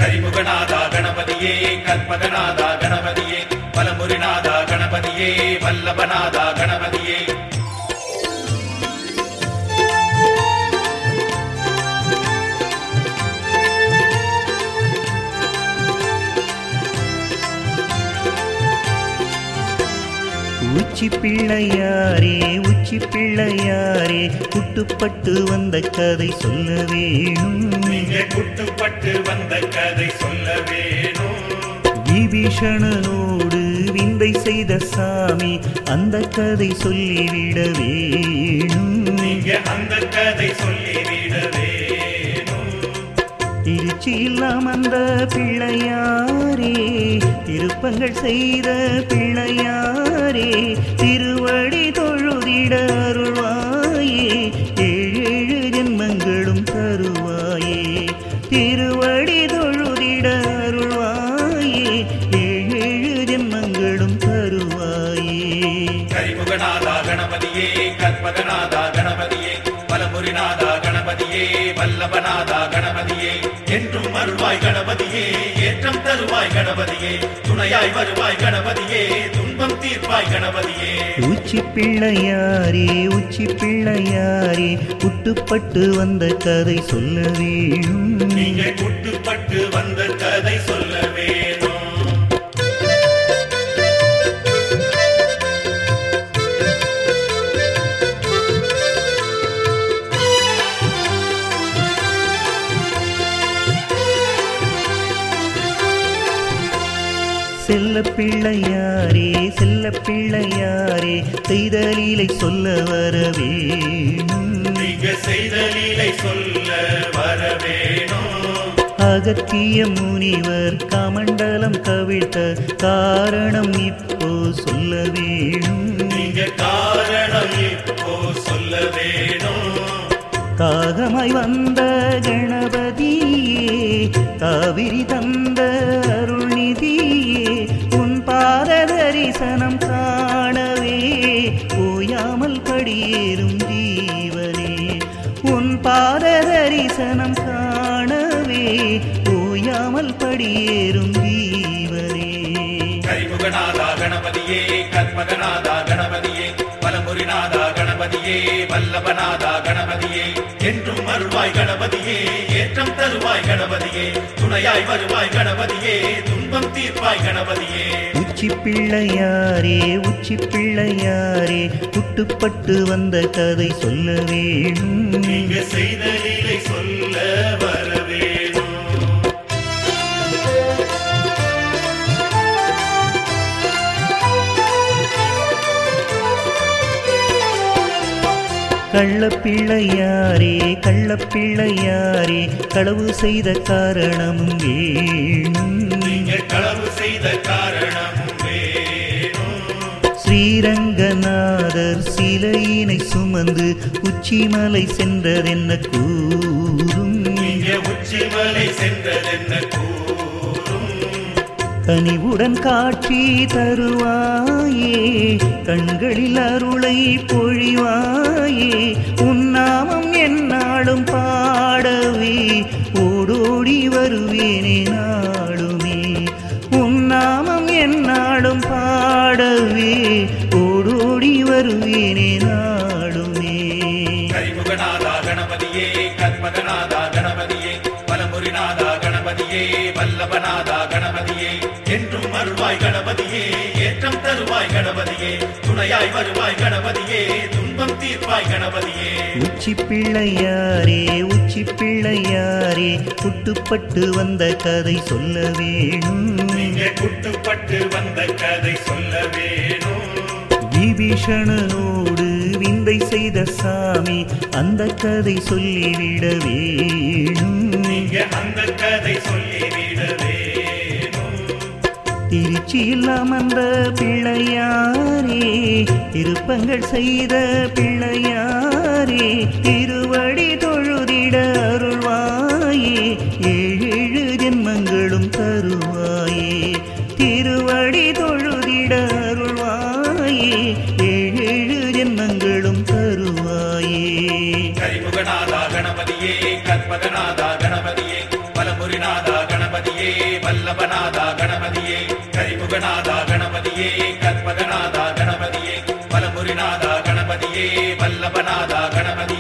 கரிமுகநாதா கணபதியே கற்பகநாதா கணபதியே பலமுரிநாதா கணபதியே வல்லபநாதா கணபதியே உச்சி பிள்ளையாரே உச்சி பிள்ளையாரே குட்டுப்பட்டு வந்த கதை சொல்ல வேணும் நீங்க குட்டுப்பட்டு வந்த கதை சொல்ல வேணும் விபீஷணனோடு விந்தை செய்த சாமி அந்த கதை சொல்லிவிட வேணும் நீங்க அந்த கதை சொல்லிவிட வேணும் திருச்சியில் அமர்ந்த பிள்ளையாரே திருப்பங்கள் செய்த பிள்ளையாரே திருவடி தொழுதிட அருள்வாயே ஏழேழு ஜென்மங்களும் தருவாயே திருவடி தொழுதிட அருள்வாயே ஏழேழு ஜென்மங்களும் தருவாயே கரிமுகநாதா கணபதியே கற்பகநாதா கணபதியே பலமுரிநாதா கணபதியே வல்லபநாதா கணபதியே என்றும் அருள்வாய் கணபதியே ஏற்றம் தருவாய் கணபதியே துணையாய் வருவாய் கணபதியே துன்பம் தீர்ப்பாய் கணபதியே உச்சி பிள்ளையாரே உச்சி பிள்ளையாரே புட்டுப்பட்டு வந்த கதை சொல்ல வேணும் நீங்க குட்டுப்பட்டு வந்த கதை சொல்ல வேணும் செல்ல பிள்ளையாரே செல்ல பிள்ளையாரே செய்தலீலை சொல்ல வர வேணும் நீங்க செய்த லீலை சொல்ல வர வேணும் அகத்திய முனிவர் கமண்டலம் கவிழ்த்த காரணம் இப்போ சொல்ல வேணும் நீங்க காரணம் இப்போ சொல்ல வேணும் காகமாய் வந்த கணபதியே காவிரி தந்த அருள்நிதியே உன் பாத தரிசனம் காணவே ஓயாமல் படியேறும் ஜீவனே உன் பாத தரிசனம் காணவே ஓயாமல் படியேறும் ஜீவனே கரிமுகநாதா கணபதியே கற்பகநாதா கணபதியே பலமுரிநாதா கணபதியே வல்லபநாதா கணபதியே என்றும் அருள்வாய் கணபதியே ஏற்றம் தருவாய் கணபதியே துணையாய் வருவாய் கணபதியே துன்பம் தீர்ப்பாய் கணபதியே உச்சி பிள்ளையாரே உச்சி பிள்ளையாரே புட்டுப்பட்டு வந்த கதை சொல்ல வேணும் நீங்க செய்த லீலை சொல்ல வர வேணும் கள்ளப்பிள்ளையாரே கள்ளப்பிள்ளையாரே களவு செய்த காரணமும் வேணும் நீங்க களவு செய்த காரணம் வேணும் ஸ்ரீரங்கநாதர் சிலையினை சுமந்து உச்சிமலை சென்றதென்ன கூறும் நீங்க உச்சிமலை சென்றதென்ன கூறும் கனிவுடன் காட்சி தருவாயே கண்களில் அருளை பொழிவாயே உன்னாமம் என்னாலும் பாடவே ஓடோடி வருவேனே நாளுமே உன்னாமம் என்னாலும் பாடவே ஓடோடி வருவேனே நாளுமே கரிமுகநாதா கணபதியே கற்பகநாதா கணபதியே பலமுரிநாதா கணபதியே வல்லபநாதா கணபதியே என்றும் அருள்வாய் கணபதியே ஏற்றம் தருவாய் கணபதியே துணையாய் வருவாய் கணபதியே துன்பம் தீர்ப்பாய் கணபதியே உச்சி பிள்ளையாரே உச்சி பிள்ளையாரே புட்டுப்பட்டு வந்த கதை சொல்ல வேணும் நீங்க குட்டுப்பட்டு வந்த கதை சொல்ல வேணும் விபீஷணனோடு விந்தை செய்த சாமி அந்த கதை சொல்லிவிட வேணும் நீங்க அந்த கதை சொல்லிவிட வேணும் திருச்சியில் அமர்ந்த பிள்ளையாரே திருப்பங்கள் செய்த பிள்ளையாரே திருவடி தொழுதிட அருள்வாயே ஏழேழு ஜென்மங்களும் தருவாயே திருவடி தொழுதிட அருள்வாயே ஏழேழு ஜென்மங்களும் தருவாயே கரிமுகநாதா கணபதியே கற்பகநாதா கணபதியே பலமுரிநாதா கணபதியே கணபதியே வல்லபநாதா கணபதியே கரிமுகநாதா கணபதியே கற்பகநாதா கணபதியே பலமுரிநாதா கணபதியே வல்லபநாதா கணபதியே